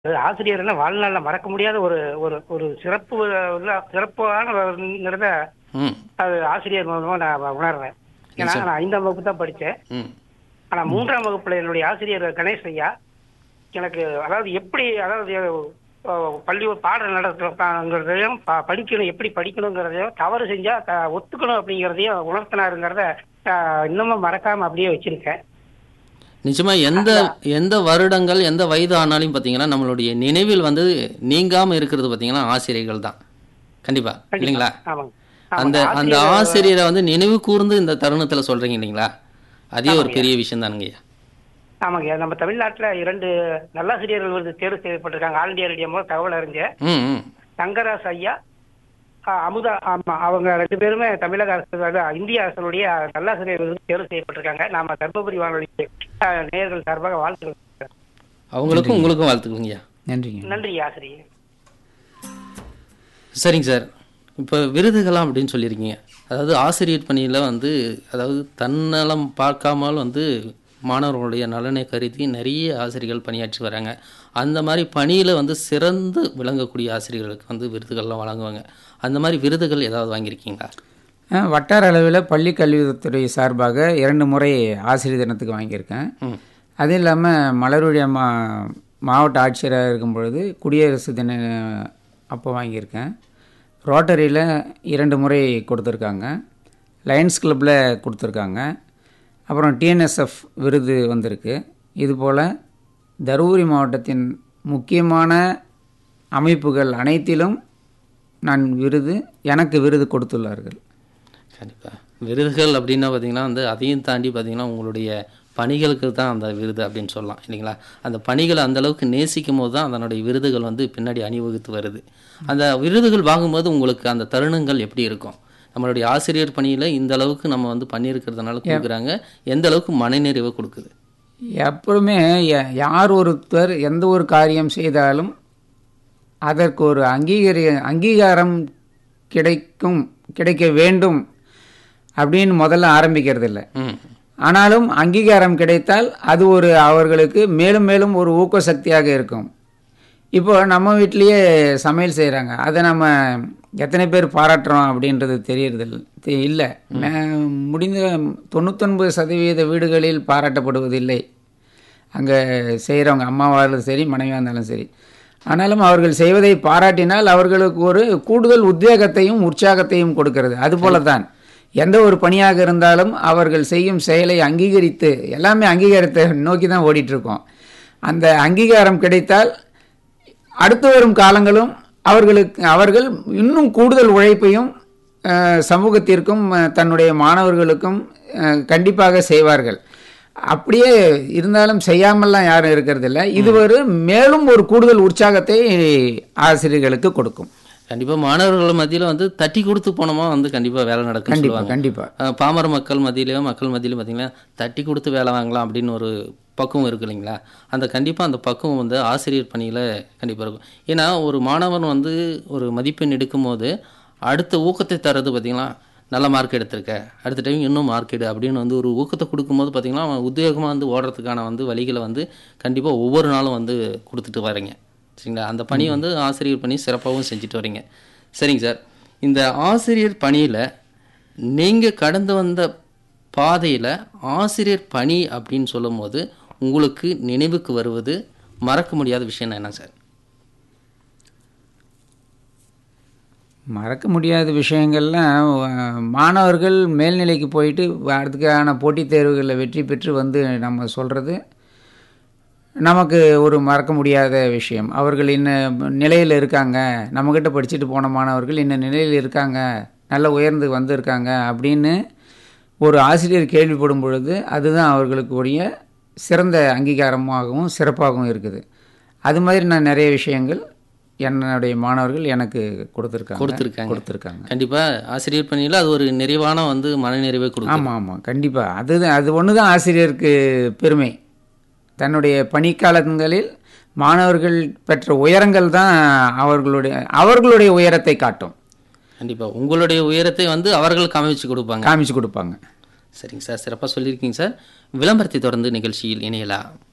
அது ஆசிரியர்னா வாழ்நாள்ல மறக்க முடியாத ஒரு ஒரு ஒரு சிறப்பு உள்ள சிறப்பானங்கிறத ம் அது ஆசிரியர் மூலமா நான் உணர்றேன் ஏன்னா நான் ஐந்தாம் வகுப்பு தான் படித்தேன் ம் ஆனா மூன்றாம் வகுப்புல என்னுடைய ஆசிரியர் கணேஷ் ஐயா எனக்கு அதாவது எப்படி அதாவது அஹ், பள்ளி பாடம் நடத்துறதையும் ப- படிக்கணும் எப்படி படிக்கணுங்கிறதையும் தவறு செஞ்சா த- ஒத்துக்கணும் அப்படிங்கிறதையும் உணர்த்தினாருங்கிறத அஹ், இன்னமும் மறக்காம அப்படியே வச்சிருக்கேன் நிச்சயமா எந்த எந்த வருடங்கள் எந்த வயது ஆனாலும் பார்த்தீங்கன்னா நம்மளுடைய நினைவில் வந்து நீங்காம இருக்கிறது பார்த்தீங்கன்னா ஆசிரியர்கள் தான் கண்டிப்பா இல்லைங்களா ஆமாங்க அந்த ஆமாங்க. அந்த ஆசிரியர் ஆசிரியரை வந்து நினைவு கூர்ந்து இந்த தருணத்துல சொல்றீங்க இல்லைங்களா அதே ஒரு பெரிய விஷயம் தானுங்கய்யா ஆமாங்க நம்ம தமிழ்நாட்டுல இரண்டு நல்லாசிரியர்கள் விருது தேர்வு செய்யப்பட்டிருக்காங்க ஆல் இந்தியா ரேடியோ மூலம் தகவல் அறிஞ்ச ம் ம் தங்கராஜ் ஐயா ஆ, அமுதா ஆமா அவங்க ரெண்டு பேருமே தமிழக அரசு அதாவது இந்திய அரசனுடைய நல்லாசிரியர் விருது தேர்வு செய்யப்பட்டிருக்காங்க நாம தர்மபுரி வானொலி ஆ, நேயர்கள் சார்பாக வாழ்த்துக்கள் அவங்களுக்கும் உங்களுக்கும் வாழ்த்துக்கள்ங்கய்யா நன்றிங்க நன்றி ஆசிரியர் சரிங்க சார் இப்போ விருதுகளாம் அப்படின்னு சொல்லியிருக்கீங்க அதாவது ஆசிரியர் பணியில் வந்து அதாவது தன்னலம் பார்க்காமல் வந்து மாணவர்களுடைய நலனை கருதி நிறைய ஆசிரியர்கள் பணியாற்றி வராங்க அந்த மாதிரி பணியில் வந்து சிறந்து விளங்கக்கூடிய ஆசிரியர்களுக்கு வந்து விருதுகள்லாம் வழங்குவாங்க அந்த மாதிரி விருதுகள் ஏதாவது வாங்கியிருக்கீங்களா ஆ, வட்டார அளவில் பள்ளி கல்வித்துறை சார்பாக இரண்டு முறை ஆசிரியர் தினத்துக்கு வாங்கியிருக்கேன் ம் அது இல்லாமல் மலருடைய மா மாவட்ட ஆட்சியராக இருக்கும் பொழுது குடியரசு தின அப்போ வாங்கியிருக்கேன் ரோட்டரியில் இரண்டு முறை கொடுத்துருக்காங்க லயன்ஸ் கிளப்பில் கொடுத்துருக்காங்க அப்புறம் டிஎன்எஸ்எஃப் விருது வந்திருக்கு இதுபோல் தருமபுரி மாவட்டத்தின் முக்கியமான அமைப்புகள் அனைத்திலும் நான் விருது எனக்கு விருது கொடுத்துள்ளார்கள் கண்டிப்பாக விருதுகள் அப்படின்னா பார்த்தீங்கன்னா வந்து அதையும் தாண்டி பார்த்தீங்கன்னா உங்களுடைய பணிகளுக்கு தான் அந்த விருது அப்படின்னு சொல்லலாம் இல்லைங்களா அந்த பணிகளை அந்த அளவுக்கு நேசிக்கும் போது தான் அதனுடைய விருதுகள் வந்து பின்னாடி அணிவகுத்து வருது அந்த விருதுகள் வாங்கும்போது உங்களுக்கு அந்த தருணங்கள் எப்படி இருக்கும் நம்மளுடைய ஆசிரியர் பணியில் இந்த அளவுக்கு நம்ம வந்து பண்ணியிருக்கிறதுனால கொடுக்குறாங்க எந்த அளவுக்கு மனநிறைவை கொடுக்குது எப்பவுமே ய- யார் ஒருத்தர் எந்த ஒரு காரியம் செய்தாலும் அதற்கு ஒரு அங்கீகரி அங்கீகாரம் கிடைக்கும் கிடைக்க வேண்டும் அப்படின்னு முதல்ல ஆரம்பிக்கிறது இல்லை ம் ஆனாலும் அங்கீகாரம் கிடைத்தால் அது ஒரு அவர்களுக்கு மேலும் மேலும் ஒரு ஊக்க சக்தியாக இருக்கும் இப்போ நம்ம வீட்லேயே சமையல் செய்கிறாங்க அதை நம்ம எத்தனை பேர் பாராட்டுறோம் அப்படின்றது தெரியறதில்ல தெ- இல்லை மே- முடிந்த தொண்ணூத்தொன்பது சதவீத வீடுகளில் பாராட்டப்படுவதில்லை அங்கே செய்கிறவங்க அம்மாவாக இருந்தாலும் சரி மனைவியாக இருந்தாலும் சரி ஆனாலும் அவர்கள் செய்வதை பாராட்டினால் அவர்களுக்கு ஒரு கூடுதல் உத்வேகத்தையும் உற்சாகத்தையும் கொடுக்கிறது அதுபோல தான் எந்த ஒரு பணியாக இருந்தாலும் அவர்கள் செய்யும் செயலை அங்கீகரித்து எல்லாமே அங்கீகாரத்தை நோக்கி தான் ஓடிட்டு இருக்கோம் அந்த அங்கீகாரம் கிடைத்தால் அடுத்து வரும் காலங்களும் அவர்களுக்கு அவர்கள் இன்னும் கூடுதல் உழைப்பையும் அஹ், சமூகத்திற்கும் அஹ், தன்னுடைய மாணவர்களுக்கும் அஹ், கண்டிப்பாக செய்வார்கள் அப்படியே இருந்தாலும் செய்யாமல்லாம் யாரும் இருக்கிறதில்ல இது ஒரு மேலும் ஒரு கூடுதல் உற்சாகத்தை ஆசிரியர்களுக்கு கொடுக்கும் கண்டிப்பாக மாணவர்கள் மத்தியில் வந்து தட்டி கொடுத்து போனோமா வந்து கண்டிப்பாக வேலை நடக்கும்னு கண்டிப்பா சொல்லுவாங்க கண்டிப்பா அஹ் பாமர மக்கள் மத்தியிலையும் மக்கள் மத்தியிலும் பார்த்தீங்கன்னா தட்டி கொடுத்து வேலை வாங்கலாம் அப்படின்னு ஒரு பக்குவம் இருக்கு இல்லைங்களா அந்த கண்டிப்பாக அந்த பக்குவம் வந்து ஆசிரியர் பணியில் கண்டிப்பாக இருக்கும் ஏன்னா ஒரு மாணவன் வந்து ஒரு மதிப்பெண் எடுக்கும்போது அடுத்த ஊக்கத்தை தர்றது பார்த்தீங்கன்னா நல்ல மார்க் எடுத்திருக்க அடுத்த டைம் இன்னும் மார்க் எடு அப்படின்னு வந்து ஒரு ஊக்கத்தை கொடுக்கும்போது பார்த்தீங்கன்னா அவன் உத்வேகமாக வந்து ஓடுறதுக்கான வந்து வழிகளை வந்து கண்டிப்பாக ஒவ்வொரு நாளும் வந்து கொடுத்துட்டு வரீங்க சரிங்களா அந்த பணி வந்து ஆசிரியர் பணி சிறப்பாகவும் செஞ்சுட்டு வரீங்க சரிங்க சார் இந்த ஆசிரியர் பணியில் நீங்கள் கடந்து வந்த பாதையில் ஆசிரியர் பணி அப்படின்னு சொல்லும்போது உங்களுக்கு நினைவுக்கு வருவது மறக்க முடியாத விஷயம் என்ன சார் மறக்க முடியாத விஷயங்கள்லாம் அஹ், மாணவர்கள் மேல்நிலைக்கு போயிட்டு அதுக்கான போட்டித் தேர்வுகளில் வெற்றி பெற்று வந்து நம்ம சொல்கிறது நமக்கு ஒரு மறக்க முடியாத விஷயம் அவர்கள் இன்ன நிலையில் இருக்காங்க நம்மக்கிட்ட படிச்சுட்டு போன மாணவர்கள் இன்ன நிலையில் இருக்காங்க நல்ல உயர்ந்து வந்திருக்காங்க அப்படின்னு ஒரு ஆசிரியர் கேள்விப்படும் பொழுது அதுதான் அவர்களுக்கு உரிய சிறந்த அங்கீகாரமாகவும் சிறப்பாகவும் இருக்குது அது மாதிரி நான் நிறைய விஷயங்கள் என்னுடைய மாணவர்கள் எனக்கு கொடுத்துருக்காங்க கொடுத்துருக்காங்க கொடுத்துருக்காங்க கண்டிப்பாக ஆசிரியர் பணியில் அது ஒரு நிறைவான வந்து மனநிறைவை கொடுக்கும் ஆமாம் ஆமாம் கண்டிப்பாக அதுதான் அது ஒன்று தான் ஆசிரியருக்கு பெருமை தன்னுடைய பணிக்காலங்களில் மாணவர்கள் பெற்ற உயரங்கள் தான் அவர்களுடைய அவர்களுடைய உயரத்தை காட்டும் கண்டிப்பாக உங்களுடைய உயரத்தை வந்து அவர்கள் காமிச்சு கொடுப்பாங்க காமிச்சு கொடுப்பாங்க சரிங்க சார் சிறப்பாக சொல்லியிருக்கீங்க சார் விளம்பரத்தை தொடர்ந்து நிகழ்ச்சியில் இணையலாம்